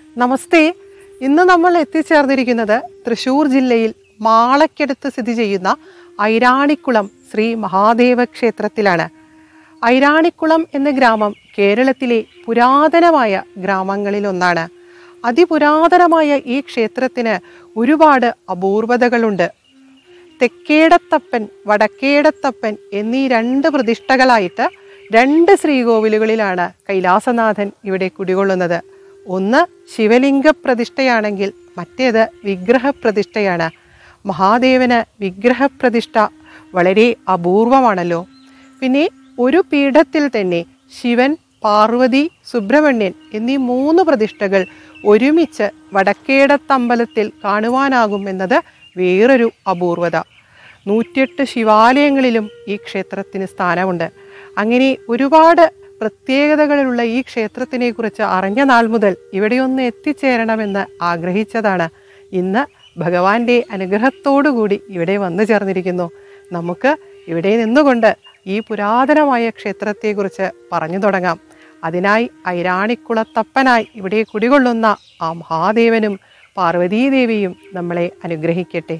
നമസ്തേ ഇന്ന് നമ്മൾ എത്തിച്ചേർന്നിരിക്കുന്നത് തൃശൂർ ജില്ലയിൽ മാളയ്ക്കടുത്ത് സ്ഥിതി ചെയ്യുന്ന ഐരാണിക്കുളം ശ്രീ മഹാദേവ ക്ഷേത്രത്തിലാണ് ഐരാണിക്കുളം എന്ന ഗ്രാമം കേരളത്തിലെ പുരാതനമായ ഗ്രാമങ്ങളിൽ ഒന്നാണ് അതിപുരാതനമായ ഈ ക്ഷേത്രത്തിന് ഒരുപാട് അപൂർവതകളുണ്ട് തെക്കേടത്തപ്പൻ വടക്കേടത്തപ്പൻ എന്നീ രണ്ട് പ്രതിഷ്ഠകളായിട്ട് രണ്ട് ശ്രീകോവിലുകളിലാണ് കൈലാസനാഥൻ ഇവിടെ കുടികൊള്ളുന്നത് ഒന്ന് ശിവലിംഗ പ്രതിഷ്ഠയാണെങ്കിൽ മറ്റേത് വിഗ്രഹപ്രതിഷ്ഠയാണ് മഹാദേവന് വിഗ്രഹപ്രതിഷ്ഠ വളരെ അപൂർവമാണല്ലോ പിന്നെ ഒരു പീഠത്തിൽ തന്നെ ശിവൻ പാർവതി സുബ്രഹ്മണ്യൻ എന്നീ മൂന്ന് പ്രതിഷ്ഠകൾ ഒരുമിച്ച് വടക്കേടത്തമ്പലത്തിൽ കാണുവാനാകുമെന്നത് വേറൊരു അപൂർവത നൂറ്റിയെട്ട് ശിവാലയങ്ങളിലും ഈ ക്ഷേത്രത്തിന് സ്ഥാനമുണ്ട് അങ്ങനെ ഒരുപാട് പ്രത്യേകതകളുള്ള ഈ ക്ഷേത്രത്തിനെ കുറിച്ച് അറിഞ്ഞ നാൾ മുതൽ ഇവിടെയൊന്ന് എത്തിച്ചേരണമെന്ന് ആഗ്രഹിച്ചതാണ് ഇന്ന് ഭഗവാന്റെ അനുഗ്രഹത്തോടുകൂടി ഇവിടെ വന്നു ചേർന്നിരിക്കുന്നു നമുക്ക് ഇവിടെ നിന്നുകൊണ്ട് ഈ പുരാതനമായ ക്ഷേത്രത്തെക്കുറിച്ച് പറഞ്ഞു തുടങ്ങാം അതിനായി ഐരാണിക്കുളത്തപ്പനായി ഇവിടെ കുടികൊള്ളുന്ന ആ മഹാദേവനും പാർവതീദേവിയും നമ്മളെ അനുഗ്രഹിക്കട്ടെ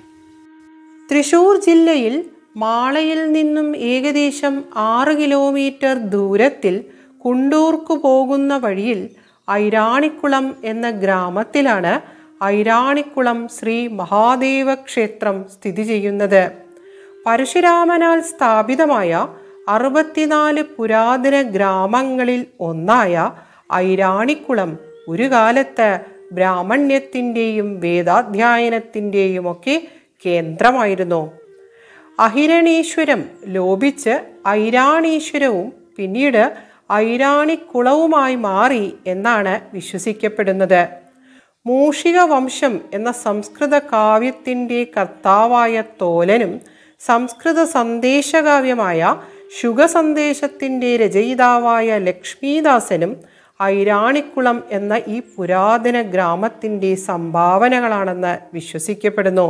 തൃശൂർ ജില്ലയിൽ മാളയിൽ നിന്നും ഏകദേശം ആറ് കിലോമീറ്റർ ദൂരത്തിൽ കുണ്ടൂർക്ക് പോകുന്ന വഴിയിൽ ഐരാണിക്കുളം എന്ന ഗ്രാമത്തിലാണ് ഐരാണിക്കുളം ശ്രീ മഹാദേവ ക്ഷേത്രം സ്ഥിതി ചെയ്യുന്നത് പരശുരാമനാൽ സ്ഥാപിതമായ അറുപത്തിനാല് പുരാതന ഗ്രാമങ്ങളിൽ ഒന്നായ ഐരാണിക്കുളം ഒരു കാലത്ത് ബ്രാഹ്മണ്യത്തിൻ്റെയും വേദാധ്യായനത്തിൻ്റെയും ഒക്കെ കേന്ദ്രമായിരുന്നു അഹിരണീശ്വരം ലോപിച്ച് ഐരാണീശ്വരവും പിന്നീട് ഐരാണിക്കുളവുമായി മാറി എന്നാണ് വിശ്വസിക്കപ്പെടുന്നത് മൂഷിക വംശം എന്ന സംസ്കൃത കാവ്യത്തിൻ്റെ കർത്താവായ തോലനും സംസ്കൃത സന്ദേശകാവ്യമായ ശുഗസന്ദേശത്തിൻ്റെ രചയിതാവായ ലക്ഷ്മീദാസനും ഐരാണിക്കുളം എന്ന ഈ പുരാതന ഗ്രാമത്തിൻ്റെ സംഭാവനകളാണെന്ന് വിശ്വസിക്കപ്പെടുന്നു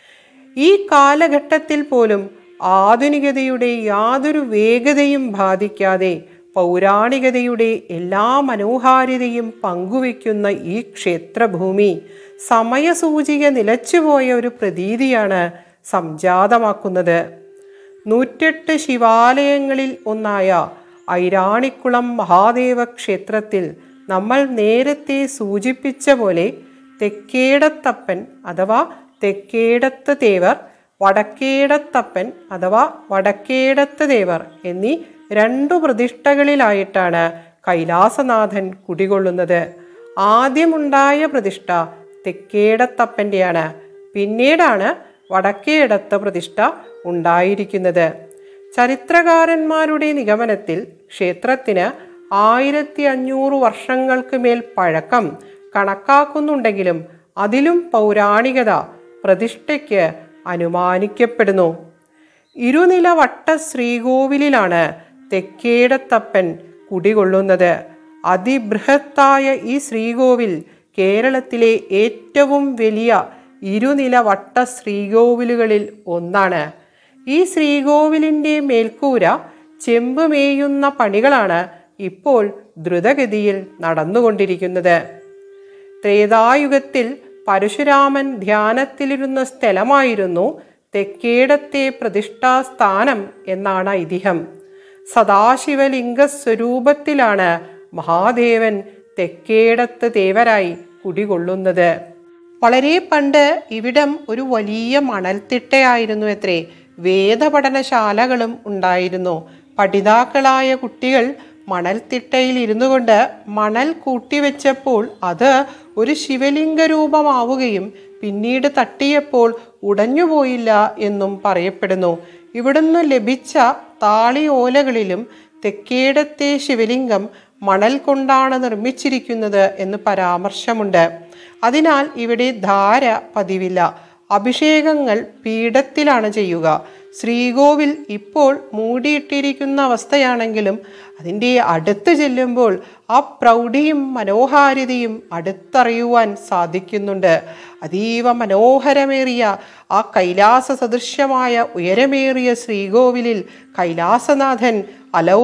ഈ കാലഘട്ടത്തിൽ പോലും ആധുനികതയുടെ യാതൊരു വേഗതയും ബാധിക്കാതെ പൗരാണികതയുടെ എല്ലാ മനോഹാരിതയും പങ്കുവയ്ക്കുന്ന ഈ ക്ഷേത്രഭൂമി സമയസൂചിക നിലച്ചുപോയ ഒരു പ്രതീതിയാണ് സംജാതമാക്കുന്നത് നൂറ്റെട്ട് ശിവാലയങ്ങളിൽ ഒന്നായ ഐരാണിക്കുളം മഹാദേവ ക്ഷേത്രത്തിൽ നമ്മൾ നേരത്തെ സൂചിപ്പിച്ച പോലെ തെക്കേടത്തപ്പൻ അഥവാ തെക്കേടത്ത് തേവർ വടക്കേടത്തപ്പൻ അഥവാ വടക്കേടത്ത് ദേവർ എന്നീ രണ്ടു പ്രതിഷ്ഠകളിലായിട്ടാണ് കൈലാസനാഥൻ കുടികൊള്ളുന്നത് ആദ്യമുണ്ടായ പ്രതിഷ്ഠ തെക്കേടത്തപ്പൻ്റെയാണ് പിന്നീടാണ് വടക്കേടത്ത പ്രതിഷ്ഠ ഉണ്ടായിരിക്കുന്നത് ചരിത്രകാരന്മാരുടെ നിഗമനത്തിൽ ക്ഷേത്രത്തിന് ആയിരത്തി അഞ്ഞൂറ് വർഷങ്ങൾക്ക് മേൽ പഴക്കം കണക്കാക്കുന്നുണ്ടെങ്കിലും അതിലും പൗരാണികത പ്രതിഷ്ഠയ്ക്ക് അനുമാനിക്കപ്പെടുന്നു ഇരുനില വട്ട ശ്രീകോവിലിലാണ് തെക്കേടത്തപ്പൻ കുടികൊള്ളുന്നത് അതിബൃഹത്തായ ഈ ശ്രീകോവിൽ കേരളത്തിലെ ഏറ്റവും വലിയ ഇരുനില വട്ട ശ്രീകോവിലുകളിൽ ഒന്നാണ് ഈ ശ്രീകോവിലിൻ്റെ മേൽക്കൂര ചെമ്പ് മേയുന്ന പണികളാണ് ഇപ്പോൾ ദ്രുതഗതിയിൽ നടന്നുകൊണ്ടിരിക്കുന്നത് ത്രേതായുഗത്തിൽ പരശുരാമൻ ധ്യാനത്തിലിരുന്ന സ്ഥലമായിരുന്നു തെക്കേടത്തെ പ്രതിഷ്ഠാസ്ഥാനം എന്നാണ് ഐതിഹ്യം സദാശിവലിംഗ സ്വരൂപത്തിലാണ് മഹാദേവൻ തെക്കേടത്ത് ദേവരായി കുടികൊള്ളുന്നത് വളരെ പണ്ട് ഇവിടം ഒരു വലിയ മണൽത്തിട്ടയായിരുന്നു എത്രേ വേദപഠനശാലകളും ഉണ്ടായിരുന്നു പഠിതാക്കളായ കുട്ടികൾ മണൽത്തിട്ടയിൽ ഇരുന്നു കൊണ്ട് മണൽ കൂട്ടിവെച്ചപ്പോൾ അത് ഒരു ശിവലിംഗ രൂപമാവുകയും പിന്നീട് തട്ടിയപ്പോൾ ഉടഞ്ഞുപോയില്ല എന്നും പറയപ്പെടുന്നു ഇവിടുന്ന് ലഭിച്ച താളിയോലകളിലും തെക്കേടത്തെ ശിവലിംഗം മണൽ കൊണ്ടാണ് നിർമ്മിച്ചിരിക്കുന്നത് എന്ന് പരാമർശമുണ്ട് അതിനാൽ ഇവിടെ ധാര പതിവില്ല അഭിഷേകങ്ങൾ പീഠത്തിലാണ് ചെയ്യുക ശ്രീകോവിൽ ഇപ്പോൾ മൂടിയിട്ടിരിക്കുന്ന അവസ്ഥയാണെങ്കിലും അതിൻ്റെ അടുത്ത് ചെല്ലുമ്പോൾ ആ പ്രൗഢിയും മനോഹാരിതയും അടുത്തറിയുവാൻ സാധിക്കുന്നുണ്ട് അതീവ മനോഹരമേറിയ ആ കൈലാസ സദൃശ്യമായ ഉയരമേറിയ ശ്രീകോവിലിൽ കൈലാസനാഥൻ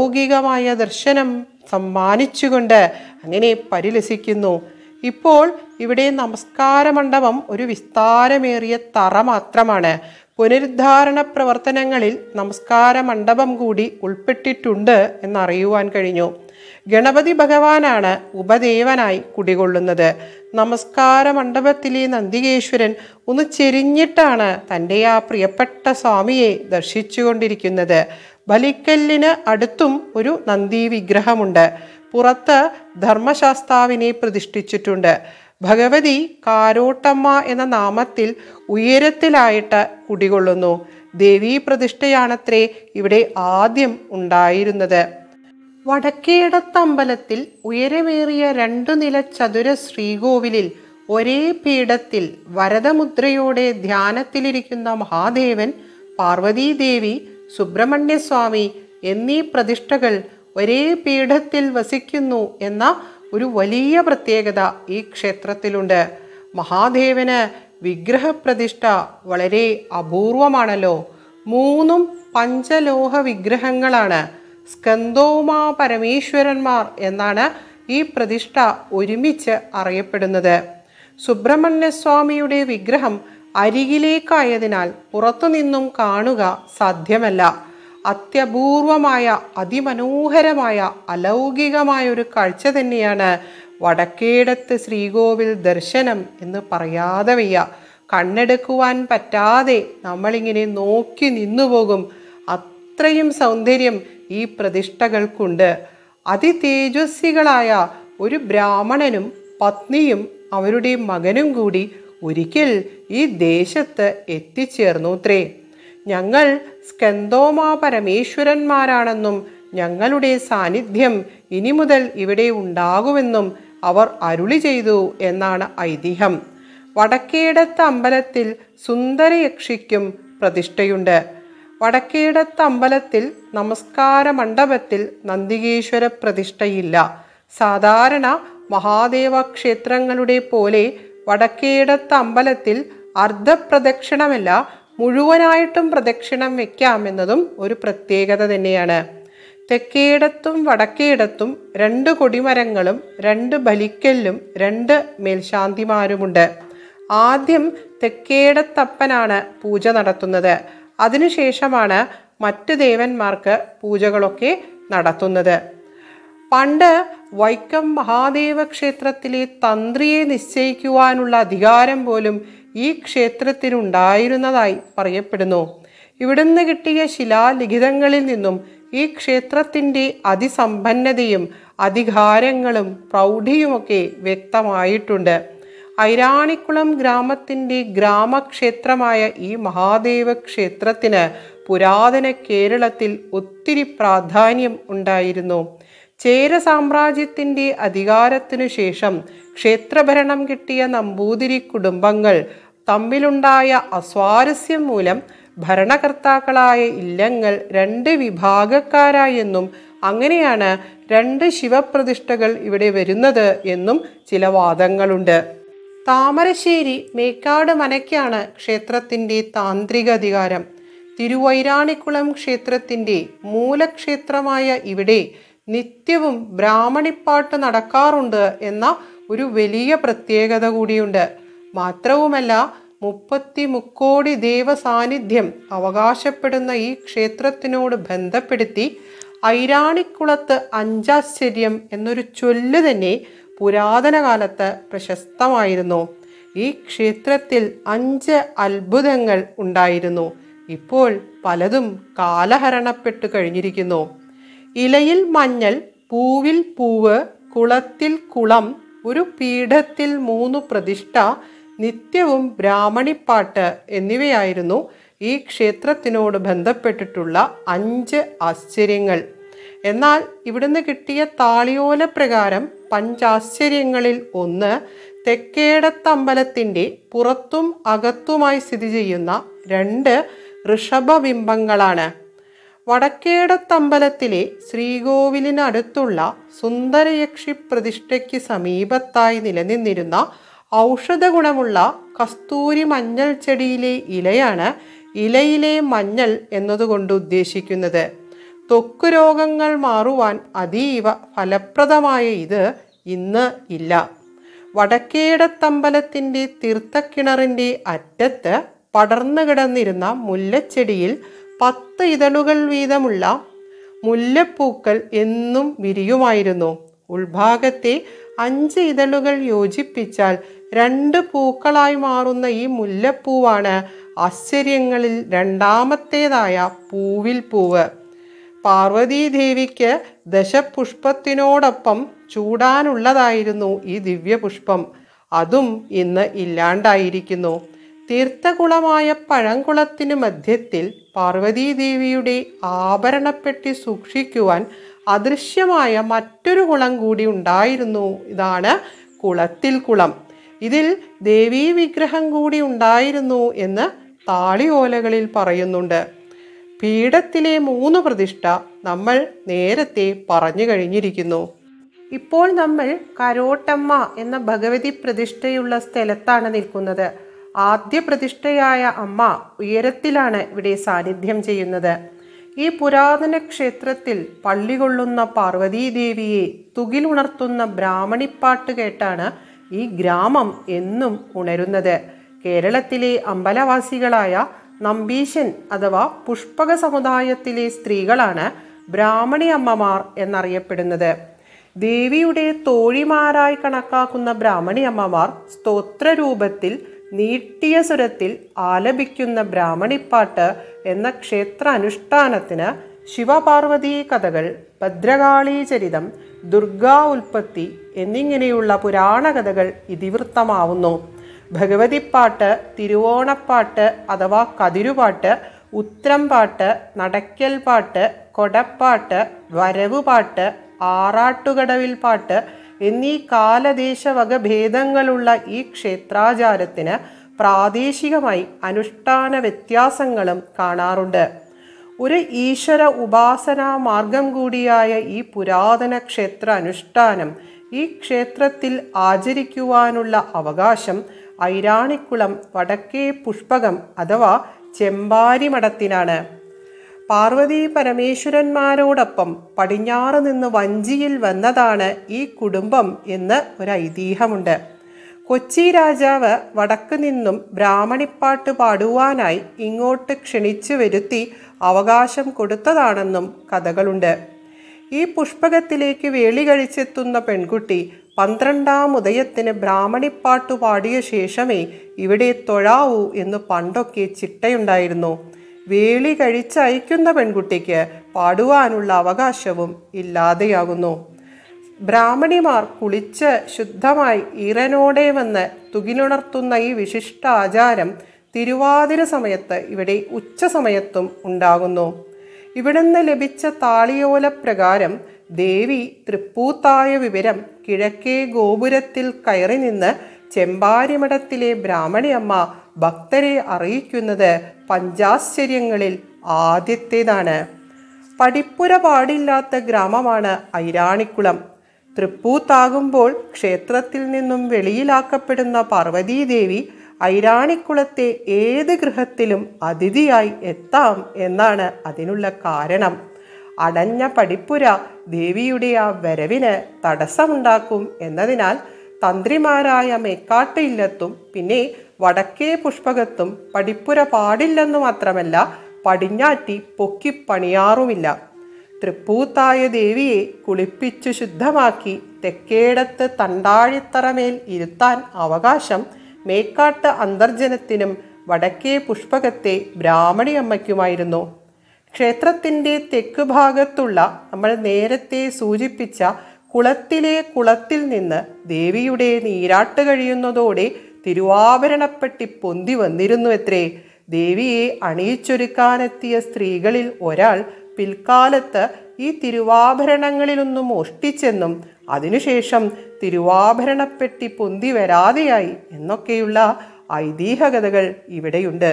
അലൗകികമായ ദർശനം സമ്മാനിച്ചുകൊണ്ട് അങ്ങനെ പരിലസിക്കുന്നു ഇപ്പോൾ ഇവിടെ നമസ്കാര മണ്ഡപം ഒരു വിസ്താരമേറിയ തറ മാത്രമാണ് പുനരുദ്ധാരണ പ്രവർത്തനങ്ങളിൽ നമസ്കാര മണ്ഡപം കൂടി ഉൾപ്പെട്ടിട്ടുണ്ട് എന്നറിയുവാൻ കഴിഞ്ഞു ഗണപതി ഭഗവാനാണ് ഉപദേവനായി കുടികൊള്ളുന്നത് നമസ്കാര മണ്ഡപത്തിലെ നന്ദികേശ്വരൻ ഒന്ന് ചെരിഞ്ഞിട്ടാണ് തൻ്റെ ആ പ്രിയപ്പെട്ട സ്വാമിയെ ദർശിച്ചുകൊണ്ടിരിക്കുന്നത് ബലിക്കല്ലിന് അടുത്തും ഒരു നന്ദി വിഗ്രഹമുണ്ട് പുറത്ത് ധർമ്മശാസ്താവിനെ പ്രതിഷ്ഠിച്ചിട്ടുണ്ട് ഭഗവതി കാരോട്ടമ്മ എന്ന നാമത്തിൽ ഉയരത്തിലായിട്ട് കുടികൊള്ളുന്നു ദേവീ പ്രതിഷ്ഠയാണത്രേ ഇവിടെ ആദ്യം ഉണ്ടായിരുന്നത് വടക്കേടത്തമ്പലത്തിൽ ഉയരമേറിയ രണ്ടു നില ചതുര ശ്രീകോവിലിൽ ഒരേ പീഠത്തിൽ വരദമുദ്രയോടെ ധ്യാനത്തിലിരിക്കുന്ന മഹാദേവൻ പാർവതീദേവി സുബ്രഹ്മണ്യസ്വാമി എന്നീ പ്രതിഷ്ഠകൾ ഒരേ പീഠത്തിൽ വസിക്കുന്നു എന്ന ഒരു വലിയ പ്രത്യേകത ഈ ക്ഷേത്രത്തിലുണ്ട് മഹാദേവന് വിഗ്രഹപ്രതിഷ്ഠ വളരെ അപൂർവമാണല്ലോ മൂന്നും പഞ്ചലോഹ വിഗ്രഹങ്ങളാണ് സ്കന്ദോമാ പരമേശ്വരന്മാർ എന്നാണ് ഈ പ്രതിഷ്ഠ ഒരുമിച്ച് അറിയപ്പെടുന്നത് സുബ്രഹ്മണ്യസ്വാമിയുടെ വിഗ്രഹം അരികിലേക്കായതിനാൽ പുറത്തുനിന്നും കാണുക സാധ്യമല്ല അത്യപൂർവമായ അതിമനോഹരമായ അലൗകികമായ ഒരു കാഴ്ച തന്നെയാണ് വടക്കേടത്ത് ശ്രീകോവിൽ ദർശനം എന്ന് പറയാതെ വയ്യ കണ്ണെടുക്കുവാൻ പറ്റാതെ നമ്മളിങ്ങനെ നോക്കി നിന്നുപോകും അത്രയും സൗന്ദര്യം ഈ പ്രതിഷ്ഠകൾക്കുണ്ട് അതിതേജസ്വികളായ ഒരു ബ്രാഹ്മണനും പത്നിയും അവരുടെ മകനും കൂടി ഒരിക്കൽ ഈ ദേശത്ത് എത്തിച്ചേർന്നുത്രേ ഞങ്ങൾ സ്കന്ദോമാ പരമേശ്വരന്മാരാണെന്നും ഞങ്ങളുടെ സാന്നിധ്യം ഇനി മുതൽ ഇവിടെ ഉണ്ടാകുമെന്നും അവർ അരുളി ചെയ്തു എന്നാണ് ഐതിഹ്യം വടക്കേടത്ത് അമ്പലത്തിൽ സുന്ദരയക്ഷിക്കും പ്രതിഷ്ഠയുണ്ട് വടക്കേടത്ത് അമ്പലത്തിൽ നമസ്കാര മണ്ഡപത്തിൽ നന്ദികേശ്വര പ്രതിഷ്ഠയില്ല സാധാരണ മഹാദേവ ക്ഷേത്രങ്ങളുടെ പോലെ വടക്കേടത്ത് അമ്പലത്തിൽ അർദ്ധപ്രദക്ഷിണമല്ല മുഴുവനായിട്ടും പ്രദക്ഷിണം വെക്കാമെന്നതും ഒരു പ്രത്യേകത തന്നെയാണ് തെക്കേടത്തും വടക്കേടത്തും രണ്ട് കൊടിമരങ്ങളും രണ്ട് ബലിക്കല്ലും രണ്ട് മേൽശാന്തിമാരുമുണ്ട് ആദ്യം തെക്കേടത്തപ്പനാണ് പൂജ നടത്തുന്നത് അതിനുശേഷമാണ് മറ്റ് ദേവന്മാർക്ക് പൂജകളൊക്കെ നടത്തുന്നത് പണ്ട് വൈക്കം മഹാദേവ ക്ഷേത്രത്തിലെ തന്ത്രിയെ നിശ്ചയിക്കുവാനുള്ള അധികാരം പോലും ഈ ക്ഷേത്രത്തിനുണ്ടായിരുന്നതായി പറയപ്പെടുന്നു ഇവിടുന്ന് കിട്ടിയ ശിലാലിഖിതങ്ങളിൽ നിന്നും ഈ ക്ഷേത്രത്തിൻ്റെ അതിസമ്പന്നതയും അധികാരങ്ങളും പ്രൗഢിയുമൊക്കെ വ്യക്തമായിട്ടുണ്ട് ഐരാണിക്കുളം ഗ്രാമത്തിൻ്റെ ഗ്രാമക്ഷേത്രമായ ഈ മഹാദേവ ക്ഷേത്രത്തിന് പുരാതന കേരളത്തിൽ ഒത്തിരി പ്രാധാന്യം ഉണ്ടായിരുന്നു ചേര സാമ്രാജ്യത്തിൻ്റെ അധികാരത്തിനു ശേഷം ക്ഷേത്രഭരണം കിട്ടിയ നമ്പൂതിരി കുടുംബങ്ങൾ തമ്മിലുണ്ടായ അസ്വാരസ്യം മൂലം ഭരണകർത്താക്കളായ ഇല്ലങ്ങൾ രണ്ട് വിഭാഗക്കാരായെന്നും അങ്ങനെയാണ് രണ്ട് ശിവപ്രതിഷ്ഠകൾ ഇവിടെ വരുന്നത് എന്നും ചില വാദങ്ങളുണ്ട് താമരശ്ശേരി മേക്കാട് മനയ്ക്കാണ് ക്ഷേത്രത്തിൻ്റെ താന്ത്രിക അധികാരം തിരുവൈരാണിക്കുളം ക്ഷേത്രത്തിൻ്റെ മൂലക്ഷേത്രമായ ഇവിടെ നിത്യവും ബ്രാഹ്മണിപ്പാട്ട് നടക്കാറുണ്ട് എന്ന ഒരു വലിയ പ്രത്യേകത കൂടിയുണ്ട് മാത്രവുമല്ല മുപ്പത്തി മുക്കോടി ദേവസാന്നിധ്യം അവകാശപ്പെടുന്ന ഈ ക്ഷേത്രത്തിനോട് ബന്ധപ്പെടുത്തി ഐരാണിക്കുളത്ത് അഞ്ചാശ്ചര്യം എന്നൊരു ചൊല്ല് തന്നെ പുരാതന കാലത്ത് പ്രശസ്തമായിരുന്നു ഈ ക്ഷേത്രത്തിൽ അഞ്ച് അത്ഭുതങ്ങൾ ഉണ്ടായിരുന്നു ഇപ്പോൾ പലതും കാലഹരണപ്പെട്ടു കഴിഞ്ഞിരിക്കുന്നു ഇലയിൽ മഞ്ഞൾ പൂവിൽ പൂവ് കുളത്തിൽ കുളം ഒരു പീഠത്തിൽ മൂന്ന് പ്രതിഷ്ഠ നിത്യവും ബ്രാഹ്മണിപ്പാട്ട് എന്നിവയായിരുന്നു ഈ ക്ഷേത്രത്തിനോട് ബന്ധപ്പെട്ടിട്ടുള്ള അഞ്ച് ആശ്ചര്യങ്ങൾ എന്നാൽ ഇവിടുന്ന് കിട്ടിയ താളിയോല പ്രകാരം പഞ്ചാശ്ചര്യങ്ങളിൽ ഒന്ന് തെക്കേടത്തമ്പലത്തിൻ്റെ പുറത്തും അകത്തുമായി സ്ഥിതി ചെയ്യുന്ന രണ്ട് ഋഷഭബിംബങ്ങളാണ് വടക്കേടത്തമ്പലത്തിലെ ശ്രീകോവിലിനടുത്തുള്ള സുന്ദരയക്ഷി പ്രതിഷ്ഠയ്ക്ക് സമീപത്തായി നിലനിന്നിരുന്ന ഔഷധ ഗുണമുള്ള കസ്തൂരി മഞ്ഞൾ ചെടിയിലെ ഇലയാണ് ഇലയിലെ മഞ്ഞൾ എന്നതുകൊണ്ട് ഉദ്ദേശിക്കുന്നത് ത്വക്ക് രോഗങ്ങൾ മാറുവാൻ അതീവ ഫലപ്രദമായ ഇത് ഇന്ന് ഇല്ല വടക്കേടത്തമ്പലത്തിൻ്റെ തീർത്ഥക്കിണറിൻ്റെ അറ്റത്ത് പടർന്നു കിടന്നിരുന്ന മുല്ലച്ചെടിയിൽ പത്ത് ഇതളുകൾ വീതമുള്ള മുല്ലപ്പൂക്കൾ എന്നും വിരിയുമായിരുന്നു ഉൾഭാഗത്തെ അഞ്ച് ഇതളുകൾ യോജിപ്പിച്ചാൽ രണ്ട് പൂക്കളായി മാറുന്ന ഈ മുല്ലപ്പൂവാണ് ആശ്ചര്യങ്ങളിൽ രണ്ടാമത്തേതായ പൂവിൽ പൂവ് പാർവതീദേവിക്ക് ദശപുഷ്പത്തിനോടൊപ്പം ചൂടാനുള്ളതായിരുന്നു ഈ ദിവ്യപുഷ്പം അതും ഇന്ന് ഇല്ലാണ്ടായിരിക്കുന്നു തീർത്ഥകുളമായ പഴംകുളത്തിന് മധ്യത്തിൽ പാർവതീദേവിയുടെ ആഭരണപ്പെട്ടി സൂക്ഷിക്കുവാൻ അദൃശ്യമായ മറ്റൊരു കുളം കൂടി ഉണ്ടായിരുന്നു ഇതാണ് കുളത്തിൽ കുളം ഇതിൽ ദേവീ വിഗ്രഹം കൂടി ഉണ്ടായിരുന്നു എന്ന് താളിയോലകളിൽ പറയുന്നുണ്ട് പീഠത്തിലെ മൂന്ന് പ്രതിഷ്ഠ നമ്മൾ നേരത്തെ പറഞ്ഞു കഴിഞ്ഞിരിക്കുന്നു ഇപ്പോൾ നമ്മൾ കരോട്ടമ്മ എന്ന ഭഗവതി പ്രതിഷ്ഠയുള്ള സ്ഥലത്താണ് നിൽക്കുന്നത് ആദ്യ പ്രതിഷ്ഠയായ അമ്മ ഉയരത്തിലാണ് ഇവിടെ സാന്നിധ്യം ചെയ്യുന്നത് ഈ പുരാതന ക്ഷേത്രത്തിൽ പള്ളി കൊള്ളുന്ന പാർവതീദേവിയെ തുകിലുണർത്തുന്ന ബ്രാഹ്മണിപ്പാട്ട് കേട്ടാണ് ഈ ഗ്രാമം എന്നും ഉണരുന്നത് കേരളത്തിലെ അമ്പലവാസികളായ നമ്പീശൻ അഥവാ പുഷ്പക സമുദായത്തിലെ സ്ത്രീകളാണ് ബ്രാഹ്മണി അമ്മമാർ എന്നറിയപ്പെടുന്നത് ദേവിയുടെ തോഴിമാരായി കണക്കാക്കുന്ന ബ്രാഹ്മണി അമ്മമാർ സ്തോത്രരൂപത്തിൽ നീട്ടിയ സ്വരത്തിൽ ആലപിക്കുന്ന ബ്രാഹ്മണിപ്പാട്ട് എന്ന ക്ഷേത്ര അനുഷ്ഠാനത്തിന് ശിവപാർവതീ കഥകൾ ഭദ്രകാളി ചരിതം ദുർഗാ ഉൽപ്പത്തി എന്നിങ്ങനെയുള്ള പുരാണ കഥകൾ ഇതിവൃത്തമാവുന്നു ഭഗവതിപ്പാട്ട് തിരുവോണപ്പാട്ട് അഥവാ കതിരുപാട്ട് ഉത്രംപാട്ട് നടക്കൽ പാട്ട് കൊടപ്പാട്ട് വരവുപാട്ട് ആറാട്ടുകടവിൽ പാട്ട് എന്നീ കാലദേശ വകഭേദങ്ങളുള്ള ഈ ക്ഷേത്രാചാരത്തിന് പ്രാദേശികമായി അനുഷ്ഠാന വ്യത്യാസങ്ങളും കാണാറുണ്ട് ഒരു ഈശ്വര ഉപാസനാ മാർഗം കൂടിയായ ഈ പുരാതന ക്ഷേത്ര അനുഷ്ഠാനം ഈ ക്ഷേത്രത്തിൽ ആചരിക്കുവാനുള്ള അവകാശം ഐരാണിക്കുളം വടക്കേ പുഷ്പകം അഥവാ ചെമ്പാരി മഠത്തിനാണ് പാർവതി പരമേശ്വരന്മാരോടൊപ്പം പടിഞ്ഞാറ് നിന്ന് വഞ്ചിയിൽ വന്നതാണ് ഈ കുടുംബം എന്ന് ഒരു ഐതിഹ്യമുണ്ട് കൊച്ചി രാജാവ് വടക്ക് നിന്നും ബ്രാഹ്മണിപ്പാട്ട് പാടുവാനായി ഇങ്ങോട്ട് ക്ഷണിച്ചു വരുത്തി അവകാശം കൊടുത്തതാണെന്നും കഥകളുണ്ട് ഈ പുഷ്പകത്തിലേക്ക് വേളി കഴിച്ചെത്തുന്ന പെൺകുട്ടി പന്ത്രണ്ടാം ഉദയത്തിന് ബ്രാഹ്മണിപ്പാട്ടു പാടിയ ശേഷമേ ഇവിടെ തൊഴാവൂ എന്ന് പണ്ടൊക്കെ ചിട്ടയുണ്ടായിരുന്നു വേളി കഴിച്ചയക്കുന്ന പെൺകുട്ടിക്ക് പാടുവാനുള്ള അവകാശവും ഇല്ലാതെയാകുന്നു ബ്രാഹ്മണിമാർ കുളിച്ച് ശുദ്ധമായി ഈറനോടെ വന്ന് തുകിലുണർത്തുന്ന ഈ വിശിഷ്ട ആചാരം തിരുവാതിര സമയത്ത് ഇവിടെ ഉച്ച സമയത്തും ഉണ്ടാകുന്നു ഇവിടുന്ന് ലഭിച്ച താളിയോല പ്രകാരം ദേവി തൃപ്പൂത്തായ വിവരം കിഴക്കേ ഗോപുരത്തിൽ കയറി നിന്ന് ചെമ്പാരിമഠത്തിലെ ബ്രാഹ്മണിയമ്മ ഭക്തരെ അറിയിക്കുന്നത് പഞ്ചാശ്ചര്യങ്ങളിൽ ആദ്യത്തേതാണ് പഠിപ്പുര പാടില്ലാത്ത ഗ്രാമമാണ് ഐരാണിക്കുളം തൃപ്പൂത്താകുമ്പോൾ ക്ഷേത്രത്തിൽ നിന്നും വെളിയിലാക്കപ്പെടുന്ന പാർവതീദേവി ഐരാണിക്കുളത്തെ ഏത് ഗൃഹത്തിലും അതിഥിയായി എത്താം എന്നാണ് അതിനുള്ള കാരണം അടഞ്ഞ പഠിപ്പുര ദേവിയുടെ ആ വരവിന് തടസ്സമുണ്ടാക്കും എന്നതിനാൽ തന്ത്രിമാരായ മേക്കാട്ട് ഇല്ലത്തും പിന്നെ വടക്കേ പുഷ്പകത്തും പഠിപ്പുര പാടില്ലെന്നു മാത്രമല്ല പടിഞ്ഞാറ്റി പൊക്കി പണിയാറുമില്ല തൃപ്പൂത്തായ ദേവിയെ കുളിപ്പിച്ചു ശുദ്ധമാക്കി തെക്കേടത്ത് തണ്ടാഴിത്തറമേൽ ഇരുത്താൻ അവകാശം മേക്കാട്ട് അന്തർജനത്തിനും വടക്കേ പുഷ്പകത്തെ ബ്രാഹ്മണിയമ്മയ്ക്കുമായിരുന്നു ക്ഷേത്രത്തിൻ്റെ തെക്ക് ഭാഗത്തുള്ള നമ്മൾ നേരത്തെ സൂചിപ്പിച്ച കുളത്തിലെ കുളത്തിൽ നിന്ന് ദേവിയുടെ നീരാട്ട് കഴിയുന്നതോടെ തിരുവാഭരണപ്പെട്ടി പൊന്തി വന്നിരുന്നു എത്രേ ദേവിയെ അണിയിച്ചൊരുക്കാനെത്തിയ സ്ത്രീകളിൽ ഒരാൾ പിൽക്കാലത്ത് ഈ തിരുവാഭരണങ്ങളിലൊന്നും മോഷ്ടിച്ചെന്നും അതിനുശേഷം തിരുവാഭരണപ്പെട്ടി പൊന്തി വരാതെയായി എന്നൊക്കെയുള്ള ഐതിഹ്യകഥകൾ ഇവിടെയുണ്ട്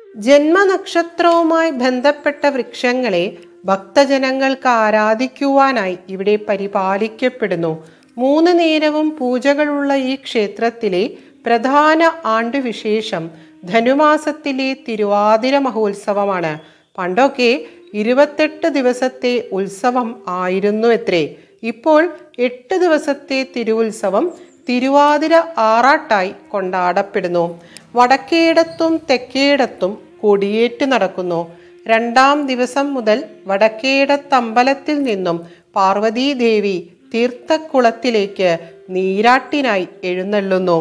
ജന്മനക്ഷത്രവുമായി ബന്ധപ്പെട്ട വൃക്ഷങ്ങളെ ഭക്തജനങ്ങൾക്ക് ആരാധിക്കുവാനായി ഇവിടെ പരിപാലിക്കപ്പെടുന്നു മൂന്ന് നേരവും പൂജകളുള്ള ഈ ക്ഷേത്രത്തിലെ പ്രധാന ആണ്ടുവിശേഷം ധനുമാസത്തിലെ തിരുവാതിര മഹോത്സവമാണ് പണ്ടൊക്കെ ഇരുപത്തെട്ട് ദിവസത്തെ ഉത്സവം ആയിരുന്നു എത്രേ ഇപ്പോൾ എട്ട് ദിവസത്തെ തിരുവുത്സവം തിരുവാതിര ആറാട്ടായി കൊണ്ടാടപ്പെടുന്നു വടക്കേടത്തും തെക്കേടത്തും കൊടിയേറ്റ് നടക്കുന്നു രണ്ടാം ദിവസം മുതൽ വടക്കേടത്തമ്പലത്തിൽ നിന്നും പാർവതീദേവി തീർത്ഥക്കുളത്തിലേക്ക് നീരാട്ടിനായി എഴുന്നള്ളുന്നു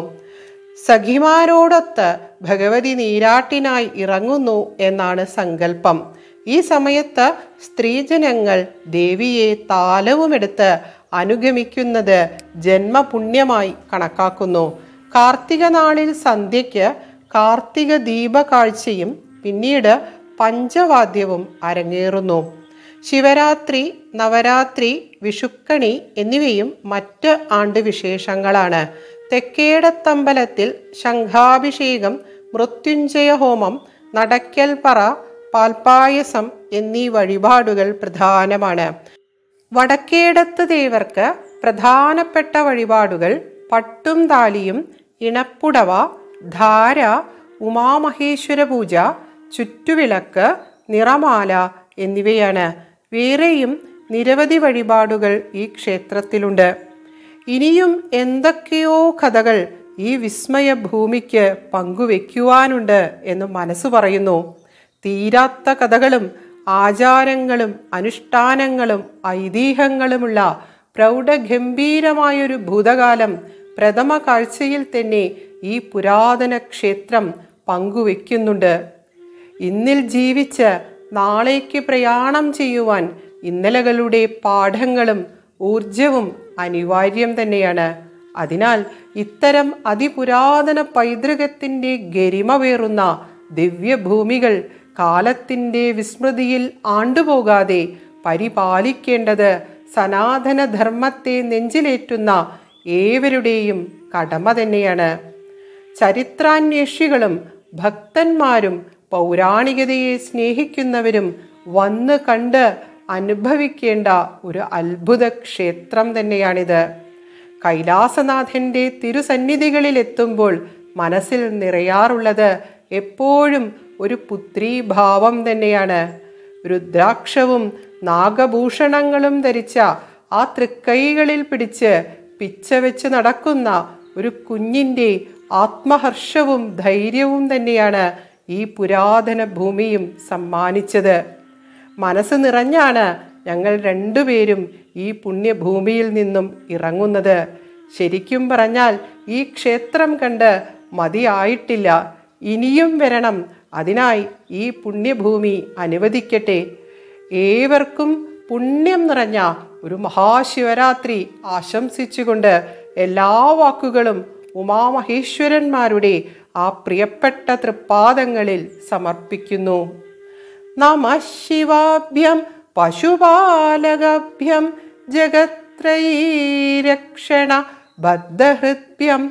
സഖിമാരോടൊത്ത് ഭഗവതി നീരാട്ടിനായി ഇറങ്ങുന്നു എന്നാണ് സങ്കല്പം ഈ സമയത്ത് സ്ത്രീജനങ്ങൾ ദേവിയെ താലവുമെടുത്ത് അനുഗമിക്കുന്നത് ജന്മപുണ്യമായി കണക്കാക്കുന്നു കാർത്തിക നാളിൽ സന്ധ്യയ്ക്ക് കാർത്തിക ദീപകാഴ്ചയും പിന്നീട് പഞ്ചവാദ്യവും അരങ്ങേറുന്നു ശിവരാത്രി നവരാത്രി വിഷുക്കണി എന്നിവയും മറ്റ് ആണ്ടുവിശേഷങ്ങളാണ് തെക്കേടത്തമ്പലത്തിൽ ശംഖാഭിഷേകം മൃത്യുഞ്ജയ ഹോമം നടക്കൽപ്പറ പാൽപ്പായസം എന്നീ വഴിപാടുകൾ പ്രധാനമാണ് വടക്കേടത്ത് ദേവർക്ക് പ്രധാനപ്പെട്ട വഴിപാടുകൾ പട്ടും താലിയും ഇണപ്പുടവ ധാര ഉമാമഹേശ്വര പൂജ ചുറ്റുവിളക്ക് നിറമാല എന്നിവയാണ് വേറെയും നിരവധി വഴിപാടുകൾ ഈ ക്ഷേത്രത്തിലുണ്ട് ഇനിയും എന്തൊക്കെയോ കഥകൾ ഈ വിസ്മയ ഭൂമിക്ക് പങ്കുവെക്കുവാനുണ്ട് എന്ന് മനസ്സ് പറയുന്നു തീരാത്ത കഥകളും ആചാരങ്ങളും അനുഷ്ഠാനങ്ങളും ഐതിഹ്യങ്ങളുമുള്ള പ്രൗഢഗംഭീരമായൊരു ഭൂതകാലം പ്രഥമ കാഴ്ചയിൽ തന്നെ ഈ പുരാതന ക്ഷേത്രം പങ്കുവെക്കുന്നുണ്ട് ഇന്നിൽ ജീവിച്ച് നാളേക്ക് പ്രയാണം ചെയ്യുവാൻ ഇന്നലകളുടെ പാഠങ്ങളും ഊർജവും അനിവാര്യം തന്നെയാണ് അതിനാൽ ഇത്തരം അതിപുരാതന പൈതൃകത്തിൻ്റെ ഗരിമ പേറുന്ന ദിവ്യഭൂമികൾ കാലത്തിൻ്റെ വിസ്മൃതിയിൽ ആണ്ടുപോകാതെ പരിപാലിക്കേണ്ടത് സനാതനധർമ്മത്തെ നെഞ്ചിലേറ്റുന്ന ഏവരുടെയും കടമ തന്നെയാണ് ചരിത്രാന്വേഷികളും ഭക്തന്മാരും പൗരാണികതയെ സ്നേഹിക്കുന്നവരും വന്ന് കണ്ട് അനുഭവിക്കേണ്ട ഒരു അത്ഭുത ക്ഷേത്രം തന്നെയാണിത് കൈലാസനാഥൻ്റെ തിരുസന്നിധികളിൽ എത്തുമ്പോൾ മനസ്സിൽ നിറയാറുള്ളത് എപ്പോഴും ഒരു പുത്രീഭാവം തന്നെയാണ് രുദ്രാക്ഷവും നാഗഭൂഷണങ്ങളും ധരിച്ച ആ തൃക്കൈകളിൽ പിടിച്ച് പിച്ച വെച്ച് നടക്കുന്ന ഒരു കുഞ്ഞിൻ്റെ ആത്മഹർഷവും ധൈര്യവും തന്നെയാണ് ഈ പുരാതന ഭൂമിയും സമ്മാനിച്ചത് മനസ്സ് നിറഞ്ഞാണ് ഞങ്ങൾ രണ്ടുപേരും ഈ പുണ്യഭൂമിയിൽ നിന്നും ഇറങ്ങുന്നത് ശരിക്കും പറഞ്ഞാൽ ഈ ക്ഷേത്രം കണ്ട് മതിയായിട്ടില്ല ഇനിയും വരണം അതിനായി ഈ പുണ്യഭൂമി അനുവദിക്കട്ടെ ഏവർക്കും പുണ്യം നിറഞ്ഞ ഒരു മഹാശിവരാത്രി ആശംസിച്ചുകൊണ്ട് എല്ലാ വാക്കുകളും ഉമാമഹേശ്വരന്മാരുടെ ആ പ്രിയപ്പെട്ട തൃപ്പാദങ്ങളിൽ സമർപ്പിക്കുന്നു നമ ശിവാഭ്യം പശുപാലകഭ്യം ജഗത്രയീരക്ഷണ ബദ്ധഹൃദ്ഭ്യം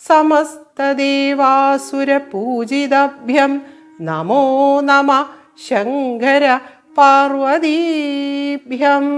സമസ്തദേവാസുരപൂജിതഭ്യം നമോ നമ ശങ്കര പാർവതീഭ്യം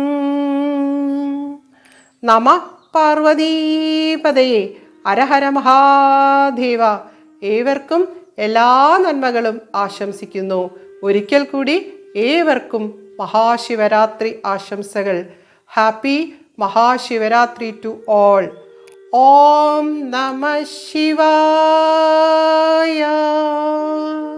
നമ പാർവതീപതയെ അരഹര മഹാദേവ ഏവർക്കും എല്ലാ നന്മകളും ആശംസിക്കുന്നു ഒരിക്കൽ കൂടി ഏവർക്കും മഹാശിവരാത്രി ആശംസകൾ ഹാപ്പി മഹാശിവരാത്രി ടു ഓൾ ഓം നമ ശിവായ